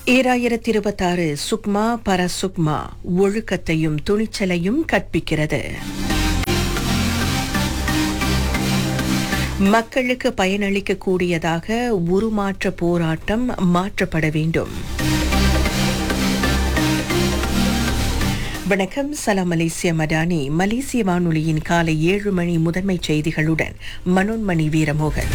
ஈராயிரத்தி இருபத்தாறு சுக்மா பரசுக்மா ஒழுக்கத்தையும் துணிச்சலையும் கற்பிக்கிறது மக்களுக்கு பயனளிக்க கூடியதாக உருமாற்ற போராட்டம் மாற்றப்பட வேண்டும் வணக்கம் சலாம் மலேசிய மடானி மலேசிய வானொலியின் காலை ஏழு மணி முதன்மை செய்திகளுடன் மனோன்மணி வீரமோகன்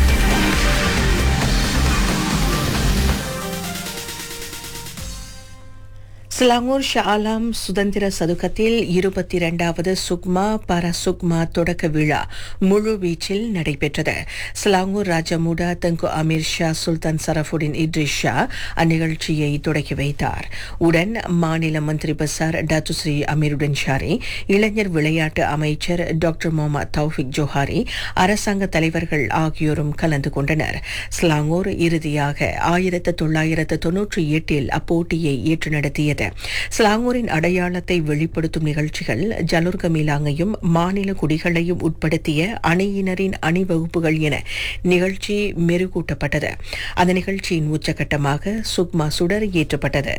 ஸ்லாங்கூர் ஷா ஆலம் சுதந்திர சதுக்கத்தில் இருபத்தி இரண்டாவது சுக்மா பரசுக்மா தொடக்க விழா முழு வீச்சில் நடைபெற்றது ஸ்லாங்கூர் ராஜமுடா தங்கு அமீர் ஷா சுல்தான் சரஃபுடின் இட்ரிஸ் ஷா அந்நிகழ்ச்சியை தொடக்கி வைத்தார் உடன் மாநில மந்திரி பசார் டாத்துஸ்ரீ அமீருடன் ஷாரி இளைஞர் விளையாட்டு அமைச்சர் டாக்டர் முகமது தௌஃபிக் ஜோஹாரி அரசாங்க தலைவர்கள் ஆகியோரும் கலந்து கொண்டனர் ஸ்லாங்கூர் இறுதியாக ஆயிரத்து தொள்ளாயிரத்து தொன்னூற்றி எட்டில் அப்போட்டியை ஏற்று நடத்தியது ஸ்லாங்கூரின் அடையாளத்தை வெளிப்படுத்தும் நிகழ்ச்சிகள் ஜலுர்கமிலாங்கையும் மாநில குடிகளையும் உட்படுத்திய அணியினரின் அணிவகுப்புகள் என நிகழ்ச்சி மெருகூட்டப்பட்டது அந்த நிகழ்ச்சியின் உச்சகட்டமாக சுக்மா சுடர் ஏற்றப்பட்டது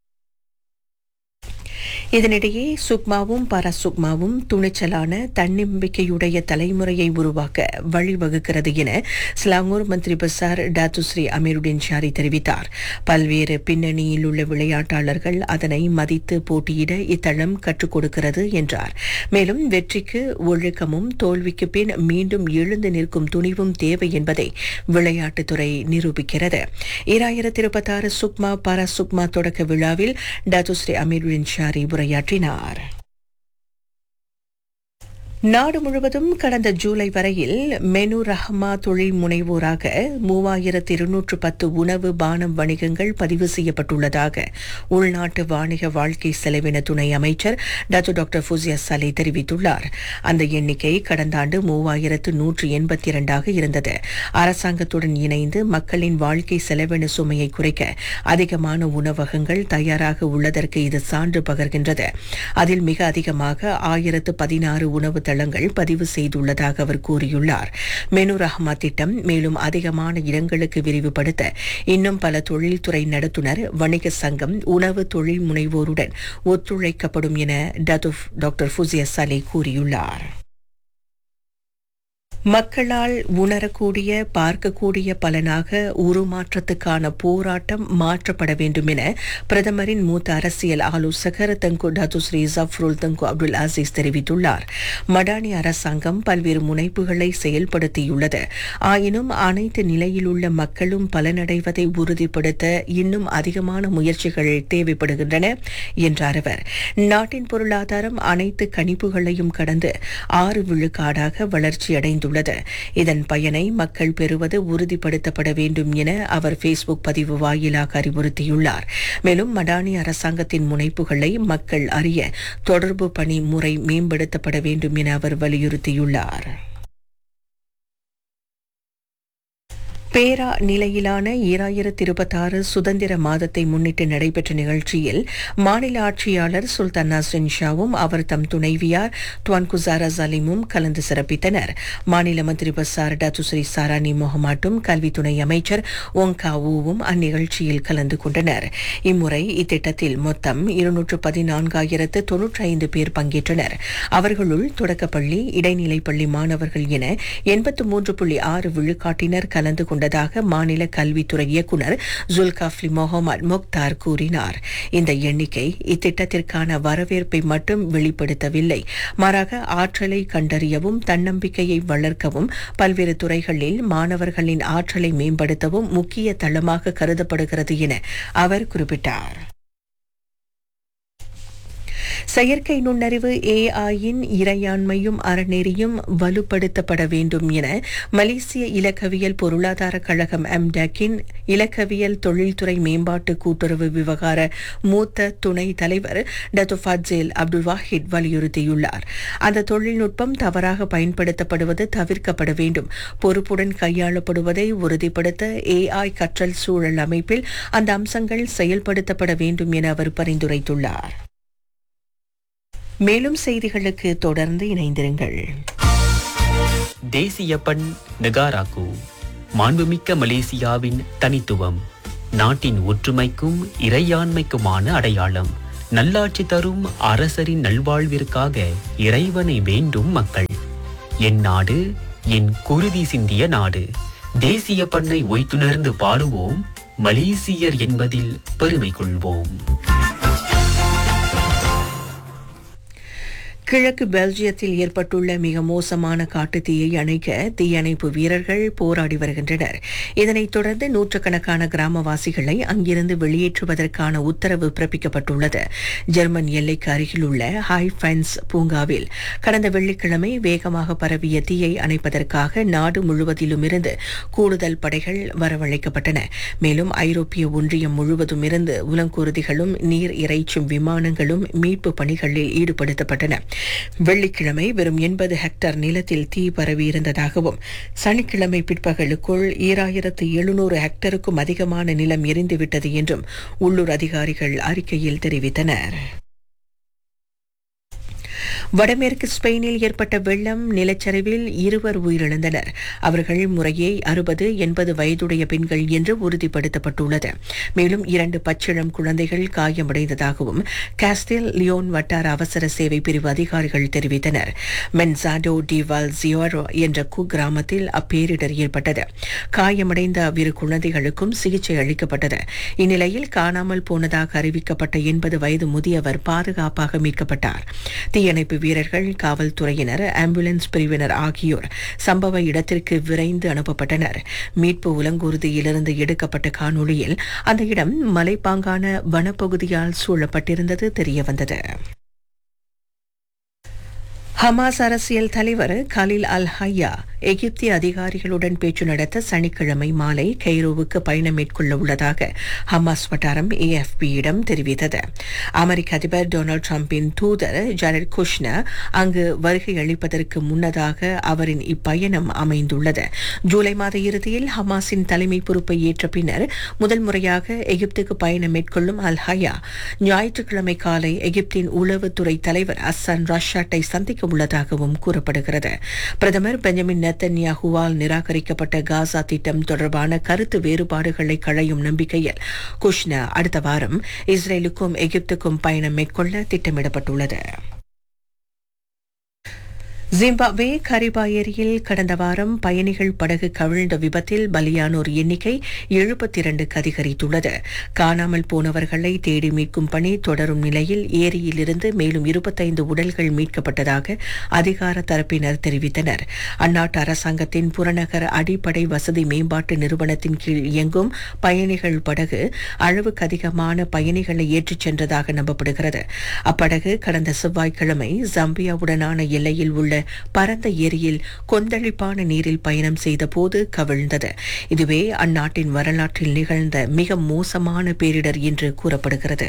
இதனிடையே சுக்மாவும் பரசுக்மாவும் துணிச்சலான தன்னம்பிக்கையுடைய தலைமுறையை உருவாக்க வழிவகுக்கிறது என ஸ்லாங்கூர் மந்திரி பசார் டாத்துஸ்ரீ அமீருடின் ஷாரி தெரிவித்தார் பல்வேறு பின்னணியில் உள்ள விளையாட்டாளர்கள் அதனை மதித்து போட்டியிட இத்தளம் கற்றுக் கொடுக்கிறது என்றார் மேலும் வெற்றிக்கு ஒழுக்கமும் தோல்விக்கு பின் மீண்டும் எழுந்து நிற்கும் துணிவும் தேவை என்பதை விளையாட்டுத்துறை நிரூபிக்கிறது ஈராயிரத்தி இருபத்தாறு சுக்மா பரசுக்மா தொடக்க விழாவில் டாத்துஸ்ரீ அமீருடின் ஷாரி உரையாற்றினார் நாடு முழுவதும் கடந்த ஜூலை வரையில் மெனு ரஹ்மா தொழில் முனைவோராக மூவாயிரத்து இருநூற்று பத்து உணவு பானம் வணிகங்கள் பதிவு செய்யப்பட்டுள்ளதாக உள்நாட்டு வாணிக வாழ்க்கை செலவின துணை அமைச்சர் டாக்டர் டாக்டர் ஃபுசியா சலே தெரிவித்துள்ளார் அந்த எண்ணிக்கை கடந்த ஆண்டு மூவாயிரத்து நூற்று எண்பத்தி இரண்டாக இருந்தது அரசாங்கத்துடன் இணைந்து மக்களின் வாழ்க்கை செலவின சுமையை குறைக்க அதிகமான உணவகங்கள் தயாராக உள்ளதற்கு இது சான்று பகர்கின்றது அதில் மிக அதிகமாக ஆயிரத்து பதினாறு உணவு தளங்கள் பதிவு செய்துள்ளதாக அவர் கூறியுள்ளார் மெனு ரஹ்மா திட்டம் மேலும் அதிகமான இடங்களுக்கு விரிவுபடுத்த இன்னும் பல தொழில்துறை நடத்துனர் வணிக சங்கம் உணவு தொழில் முனைவோருடன் ஒத்துழைக்கப்படும் என டாக்டர் ஃபுசியா சலே கூறியுள்ளார் மக்களால் உணரக்கூடிய பார்க்கக்கூடிய பலனாக உருமாற்றத்துக்கான போராட்டம் மாற்றப்பட வேண்டும் என பிரதமரின் மூத்த அரசியல் ஆலோசகர் தங்கு டாத்துஸ்ரீ ஜஃப்ருல் தங்கு அப்துல் அசீஸ் தெரிவித்துள்ளார் மடானி அரசாங்கம் பல்வேறு முனைப்புகளை செயல்படுத்தியுள்ளது ஆயினும் அனைத்து நிலையிலுள்ள மக்களும் பலனடைவதை உறுதிப்படுத்த இன்னும் அதிகமான முயற்சிகள் தேவைப்படுகின்றன என்றார் அவர் நாட்டின் பொருளாதாரம் அனைத்து கணிப்புகளையும் கடந்து ஆறு விழுக்காடாக வளர்ச்சியடைந்துள்ளது உள்ளது இதன் பயனை மக்கள் பெறுவது உறுதிப்படுத்தப்பட வேண்டும் என அவர் ஃபேஸ்புக் பதிவு வாயிலாக அறிவுறுத்தியுள்ளார் மேலும் மடானி அரசாங்கத்தின் முனைப்புகளை மக்கள் அறிய தொடர்பு பணி முறை மேம்படுத்தப்பட வேண்டும் என அவர் வலியுறுத்தியுள்ளார் பேரா நிலையிலான ஈராயிரத்தி இருபத்தாறு சுதந்திர மாதத்தை முன்னிட்டு நடைபெற்ற நிகழ்ச்சியில் மாநில ஆட்சியாளர் சுல்தான் நஸ்ரின் ஷாவும் அவர் தம் துணைவியார் துவான் குசாரா சலீமும் கலந்து சிறப்பித்தனர் மாநில மந்திரி பசார் டாத்துஸ்ரீ சாரானி மொஹமாட்டும் கல்வி துணை அமைச்சர் ஓங்கா ஊவும் அந்நிகழ்ச்சியில் கலந்து கொண்டனர் இம்முறை இத்திட்டத்தில் மொத்தம் இருநூற்று பதினான்காயிரத்து தொன்னூற்றி ஐந்து பேர் பங்கேற்றனர் அவர்களுள் தொடக்கப்பள்ளி இடைநிலைப்பள்ளி மாணவர்கள் என எண்பத்து மூன்று புள்ளி ஆறு விழுக்காட்டினர் கலந்து கொண்டனர் கொண்டதாக மாநில கல்வித்துறை இயக்குநர் ஜுல்காஃப்லி முகமது முக்தார் கூறினார் இந்த எண்ணிக்கை இத்திட்டத்திற்கான வரவேற்பை மட்டும் வெளிப்படுத்தவில்லை மாறாக ஆற்றலை கண்டறியவும் தன்னம்பிக்கையை வளர்க்கவும் பல்வேறு துறைகளில் மாணவர்களின் ஆற்றலை மேம்படுத்தவும் முக்கிய தளமாக கருதப்படுகிறது என அவர் குறிப்பிட்டார் செயற்கை நுண்ணறிவு ஏஐயின் இறையாண்மையும் அறநெறியும் வலுப்படுத்தப்பட வேண்டும் என மலேசிய இலக்கவியல் பொருளாதார கழகம் அம்டாக்கின் இலக்கவியல் தொழில்துறை மேம்பாட்டு கூட்டுறவு விவகார மூத்த துணை தலைவர் டத்து ஃபட்சேல் அப்துல் வாஹித் வலியுறுத்தியுள்ளார் அந்த தொழில்நுட்பம் தவறாக பயன்படுத்தப்படுவது தவிர்க்கப்பட வேண்டும் பொறுப்புடன் கையாளப்படுவதை உறுதிப்படுத்த ஏஐ கற்றல் சூழல் அமைப்பில் அந்த அம்சங்கள் செயல்படுத்தப்பட வேண்டும் என அவர் பரிந்துரைத்துள்ளார் மேலும் செய்திகளுக்கு தொடர்ந்து இணைந்திருங்கள் தேசிய பண் நெகாராக்கு மாண்புமிக்க மலேசியாவின் தனித்துவம் நாட்டின் ஒற்றுமைக்கும் இறையாண்மைக்குமான அடையாளம் நல்லாட்சி தரும் அரசரின் நல்வாழ்விற்காக இறைவனை வேண்டும் மக்கள் என் நாடு என் குருதி சிந்திய நாடு தேசிய பண்ணை ஒய்த்துணர்ந்து பாடுவோம் மலேசியர் என்பதில் பெருமை கொள்வோம் கிழக்கு பெல்ஜியத்தில் ஏற்பட்டுள்ள மிக மோசமான காட்டுத்தீயை அணைக்க தீயணைப்பு வீரர்கள் போராடி வருகின்றனர் இதனைத் தொடர்ந்து நூற்றுக்கணக்கான கிராமவாசிகளை அங்கிருந்து வெளியேற்றுவதற்கான உத்தரவு பிறப்பிக்கப்பட்டுள்ளது ஜெர்மன் எல்லைக்கு அருகில் உள்ள ஹை ஃபென்ஸ் பூங்காவில் கடந்த வெள்ளிக்கிழமை வேகமாக பரவிய தீயை அணைப்பதற்காக நாடு முழுவதிலும் இருந்து கூடுதல் படைகள் வரவழைக்கப்பட்டன மேலும் ஐரோப்பிய ஒன்றியம் முழுவதும் இருந்து உலங்கூர்திகளும் நீர் இறைச்சும் விமானங்களும் மீட்பு பணிகளில் ஈடுபடுத்தப்பட்டன வெள்ளிக்கிழமை வெறும் எண்பது ஹெக்டேர் நிலத்தில் தீ பரவியிருந்ததாகவும் சனிக்கிழமை பிற்பகலுக்குள் ஈராயிரத்து எழுநூறு ஹெக்டருக்கும் அதிகமான நிலம் எரிந்துவிட்டது என்றும் உள்ளூர் அதிகாரிகள் அறிக்கையில் தெரிவித்தனர் வடமேற்கு ஸ்பெயினில் ஏற்பட்ட வெள்ளம் நிலச்சரிவில் இருவர் உயிரிழந்தனர் அவர்கள் முறையே அறுபது எண்பது வயதுடைய பெண்கள் என்று உறுதிப்படுத்தப்பட்டுள்ளது மேலும் இரண்டு பச்சிளம் குழந்தைகள் காயமடைந்ததாகவும் காஸ்டில் லியோன் வட்டார அவசர சேவை பிரிவு அதிகாரிகள் தெரிவித்தனர் மென்சாடோ டி வால்சியோரோ என்ற குக்கிராமத்தில் அப்பேரிடர் ஏற்பட்டது காயமடைந்த அவ்விரு குழந்தைகளுக்கும் சிகிச்சை அளிக்கப்பட்டது இந்நிலையில் காணாமல் போனதாக அறிவிக்கப்பட்ட எண்பது வயது முதியவர் பாதுகாப்பாக மீட்கப்பட்டார் தீயணைப்பு வீரர்கள் காவல்துறையினர் ஆம்புலன்ஸ் பிரிவினர் ஆகியோர் சம்பவ இடத்திற்கு விரைந்து அனுப்பப்பட்டனர் மீட்பு உலங்கூர்தியிலிருந்து எடுக்கப்பட்ட காணொளியில் அந்த இடம் மலைப்பாங்கான வனப்பகுதியால் சூழப்பட்டிருந்தது தெரியவந்தது ஹமாஸ் அரசியல் தலைவர் கலில் அல் ஹையா எகிப்திய அதிகாரிகளுடன் பேச்சு நடத்த சனிக்கிழமை மாலை கெய்ரோவுக்கு பயணம் மேற்கொள்ள உள்ளதாக ஹமாஸ் வட்டாரம் ஏஎஃபியிடம் தெரிவித்தது அமெரிக்க அதிபர் டொனால்டு டிரம்பின் தூதர் ஜாரட் குஷ்னர் அங்கு வருகை அளிப்பதற்கு முன்னதாக அவரின் இப்பயணம் அமைந்துள்ளது ஜூலை மாத இறுதியில் ஹமாஸின் தலைமை பொறுப்பை ஏற்ற பின்னர் முதல் முறையாக எகிப்துக்கு பயணம் மேற்கொள்ளும் அல் ஹயா ஞாயிற்றுக்கிழமை காலை எகிப்தின் உளவுத்துறை தலைவர் அசன் ரஷாட்டை சந்திக்க உள்ளதாகவும் கூறப்படுகிறது பிரதமர் பெஞ்சமின் நெத்தன்யாகுவால் நிராகரிக்கப்பட்ட காசா திட்டம் தொடர்பான கருத்து வேறுபாடுகளை களையும் நம்பிக்கையில் குஷ்னா அடுத்த வாரம் இஸ்ரேலுக்கும் எகிப்துக்கும் பயணம் மேற்கொள்ள திட்டமிடப்பட்டுள்ளது ஜிம்பாப்வே கரிபா ஏரியில் கடந்த வாரம் பயணிகள் படகு கவிழ்ந்த விபத்தில் பலியானோர் எண்ணிக்கை எழுபத்தி இரண்டுக்கு அதிகரித்துள்ளது காணாமல் போனவர்களை தேடி மீட்கும் பணி தொடரும் நிலையில் ஏரியிலிருந்து மேலும் இருபத்தைந்து உடல்கள் மீட்கப்பட்டதாக அதிகார தரப்பினர் தெரிவித்தனர் அந்நாட்டு அரசாங்கத்தின் புறநகர் அடிப்படை வசதி மேம்பாட்டு நிறுவனத்தின் கீழ் இயங்கும் பயணிகள் படகு அளவுக்கு அதிகமான பயணிகளை ஏற்றிச் சென்றதாக நம்பப்படுகிறது அப்படகு கடந்த செவ்வாய்க்கிழமை ஜம்பியாவுடனான எல்லையில் உள்ள பரந்த ஏரியில் கொந்தளிப்பான நீரில் பயணம் செய்த போது கவிழ்ந்தது இதுவே அந்நாட்டின் வரலாற்றில் நிகழ்ந்த மிக மோசமான பேரிடர் என்று கூறப்படுகிறது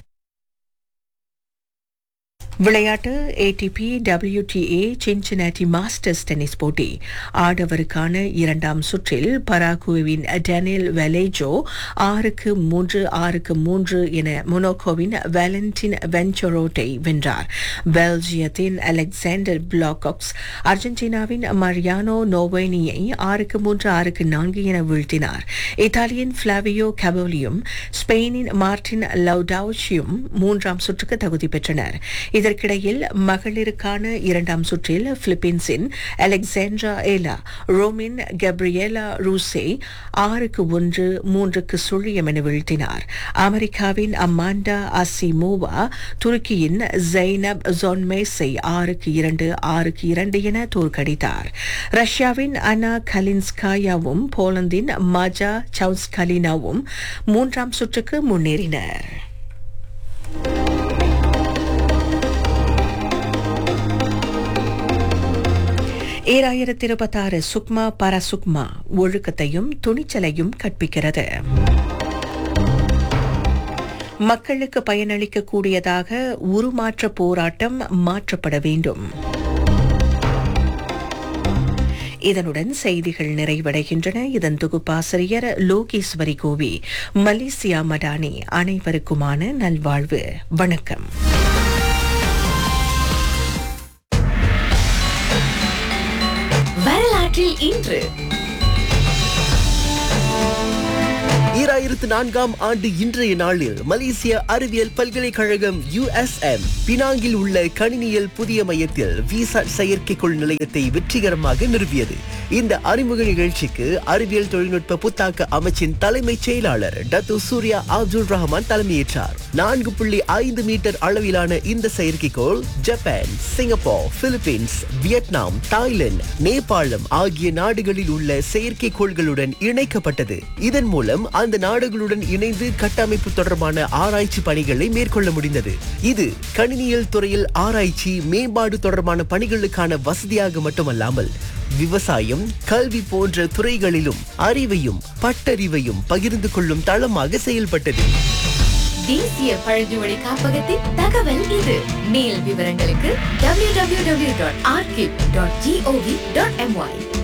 விளையாட்டு ATP WTA Cincinnati Masters tennis போட்டி ஆடவருக்கான இரண்டாம் சுற்றில் பராகுவின் டேனியல் வெலேஜோ ஆறுக்கு மூன்று ஆறுக்கு மூன்று என மொனோகோவின் வேலண்டின் வென்ச்சரோட்டை வென்றார் பெல்ஜியத்தின் அலெக்சாண்டர் பிளாகாக்ஸ் அர்ஜென்டினாவின் மரியானோ நோவேனியை ஆறுக்கு மூன்று ஆறுக்கு நான்கு என வீழ்த்தினார் இத்தாலியின் பிளாவியோ கபோலியும் ஸ்பெயினின் மார்டின் லவுடாவுச்சியும் மூன்றாம் சுற்றுக்கு தகுதி பெற்றனர் இதற்கிடையில் மகளிருக்கான இரண்டாம் சுற்றில் பிலிப்பீன்ஸின் அலெக்சாண்ட்ரா ஏலா ரோமின் கப்ரியேலா ரூசே ஆறுக்கு ஒன்று மூன்றுக்கு சுழியம் என வீழ்த்தினார் அமெரிக்காவின் அமாண்டா அசிமோவா துருக்கியின் ஜெய்னப் ஜொன்மேஸை ஆறுக்கு இரண்டு ஆறுக்கு இரண்டு என தோற்கடித்தார் ரஷ்யாவின் அனா கலின்ஸ்காயாவும் போலந்தின் மஜா சவுஸ்கலினாவும் மூன்றாம் சுற்றுக்கு முன்னேறினர் ஏழாயிரத்தி இருபத்தாறு சுக்மா பரசுக்மா ஒழுக்கத்தையும் துணிச்சலையும் கற்பிக்கிறது மக்களுக்கு பயனளிக்க கூடியதாக உருமாற்ற போராட்டம் மாற்றப்பட வேண்டும் இதனுடன் செய்திகள் நிறைவடைகின்றன இதன் தொகுப்பாசிரியர் லோகேஸ்வரி கோவி மலேசியா மடானி அனைவருக்குமான நல்வாழ்வு வணக்கம் வரலாற்றில் இன்று ஈராயிரத்து நான்காம் ஆண்டு இன்றைய நாளில் மலேசிய அறிவியல் பல்கலைக்கழகம் யுஎஸ்எம் பினாங்கில் உள்ள கணினியல் புதிய மையத்தில் விசாட் செயற்கைக்கோள் நிலையத்தை வெற்றிகரமாக நிறுவியது இந்த அறிமுக நிகழ்ச்சிக்கு அறிவியல் தொழில்நுட்ப புத்தாக்க அமைச்சின் தலைமைச் செயலாளர் டத்து சூர்யா அப்துல் ரஹ்மான் தலைமையேற்றார் நான்கு புள்ளி ஐந்து மீட்டர் அளவிலான இந்த செயற்கைக்கோள் Japan Singapore Philippines Vietnam Thailand நேபாளம் ஆகிய நாடுகளில் உள்ள செயற்கைக்கோள்களுடன் இணைக்கப்பட்டது இதன் மூலம் அந்த நாடுகளுடன் இணைந்து கட்டமைப்பு தொடர்பான ஆராய்ச்சி பணிகளை மேற்கொள்ள முடிந்தது இது கணினியல் துறையில் ஆராய்ச்சி மேம்பாடு தொடர்பான பணிகளுக்கான வசதியாக மட்டுமல்லாமல் விவசாயம் கல்வி போன்ற துறைகளிலும் அறிவையும் பட்டறிவையும் பகிர்ந்து கொள்ளும் தளமாக செயல்பட்டது தேசிய பழங்குடி காப்பகத்தின் தகவல் இது மேல் விவரங்களுக்கு www.archive.gov.my